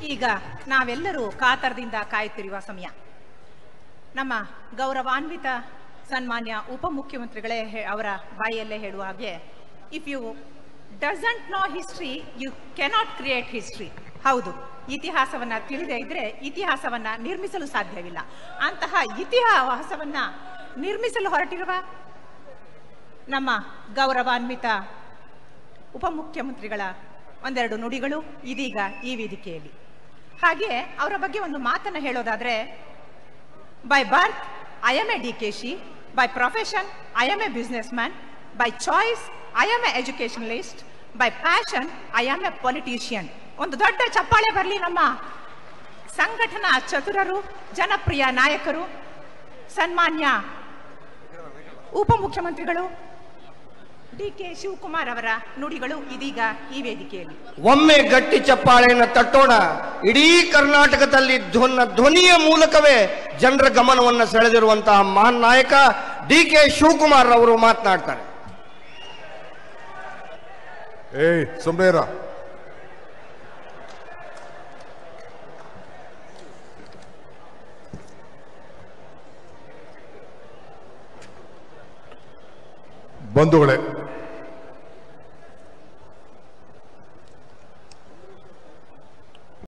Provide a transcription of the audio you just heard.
ಈಗ ನಾವೆಲ್ಲರೂ ಕಾತರದಿಂದ ಕಾಯುತ್ತಿರುವ ಸಮಯ ನಮ್ಮ ಗೌರವಾನ್ವಿತ ಸನ್ಮಾನ್ಯ ಉಪಮುಖ್ಯಮಂತ್ರಿಗಳೇ ಹೇ- ಅವರ ಬಾಯಲ್ಲೇ ಹೇಳುವ ಹಾಗೆ if you doesn't know history you cannot create history ಹೌದು ಇತಿಹಾಸವನ್ನ ತಿಳಿದೇ ಇದ್ರೆ ಇತಿಹಾಸವನ್ನ ನಿರ್ಮಿಸಲು ಸಾಧ್ಯವಿಲ್ಲ ಅಂತಹ ಇತಿಹಾಸವನ್ನ ನಿರ್ಮಿಸಲು ಹೊರಟಿರುವ ನಮ್ಮ ಗೌರವಾನ್ವಿತ ಉಪಮುಖ್ಯಮಂತ್ರಿಗಳ ಒಂದೆರಡು ನುಡಿಗಳು ಇದೀಗ ಈ ವೇದಿಕೆಯಲ್ಲಿ ಹಾಗೆ ಅವರ ಬಗ್ಗೆ ಒಂದು ಮಾತನ್ನು ಹೇಳೋದಾದ್ರೆ by birth I am a D K ಶಿ by profession I am a businessman by choice I am a educationalist by passion I am a politician ಒಂದು ದೊಡ್ಡ ಚಪ್ಪಾಳೆ ಬರಲಿ ನಮ್ಮ ಸಂಘಟನಾ ಚತುರರು ಜನಪ್ರಿಯ ನಾಯಕರು ಸನ್ಮಾನ್ಯ ಉಪಮುಖ್ಯಮಂತ್ರಿಗಳು ಡಿ ಕೆ ಶಿವಕುಮಾರ್ ಅವರ ನುಡಿಗಳು ಇದೀಗ ಈ ವೇದಿಕೆಯಲ್ಲಿ ಒಮ್ಮೆ ಗಟ್ಟಿ ಚಪ್ಪಾಳೆಯನ್ನು ತಟ್ಟೋಣ ಇಡೀ ಕರ್ನಾಟಕದಲ್ಲಿ ಧ್ವನ ಧ್ವನಿಯ ಮೂಲಕವೇ ಜನರ ಗಮನವನ್ನು ಸೆಳೆದಿರುವಂತಹ ಮಹಾನ್ ನಾಯಕ ಡಿ ಕೆ ಶಿವಕುಮಾರ್ ಅವರು ಮಾತನಾಡ್ತಾರೆ ಏಯ್ ಸುಮ್ನೇರ ಬಂಧುಗಳೇ